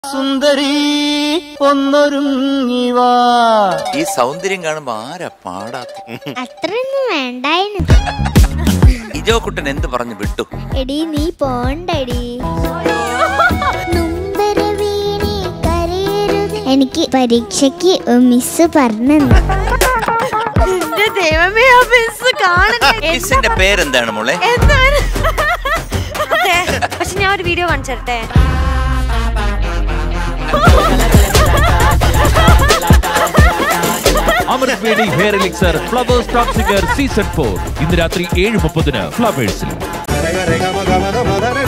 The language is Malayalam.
സുന്ദരി ഒന്നൊരുങ്ങിവാ ഈ സൗന്ദര്യം കാണുമ്പോ ആരാ പാടാത്ത അത്രയൊന്നും വേണ്ടായിരുന്നു ഇജോ കുട്ടൻ എന്ത് പറഞ്ഞു വിട്ടു എടി നീ പോണ്ടടി നൊമ്പരവീണേ കരയരുത്. എനിക്ക് പരീക്ഷയ്ക്ക് മിസ് പറഞ്ഞു എന്റെ ദൈവമേ ആ മിസ് കാണുന്നേ മിസ്സിന്റെ പേരെന്താണ് മോളെ എന്താണ് അതെ പക്ഷെ ഞാൻ ഒരു വീഡിയോ കാണിച്ചു തരട്ടെ Amrut Veni hair elixir Flowers top singer season four ഇന്ന് രാത്രി ഏഴ് മുപ്പതിന് ഫ്ലവേഴ്സിൽ Rega, rega, maga, maga, maga,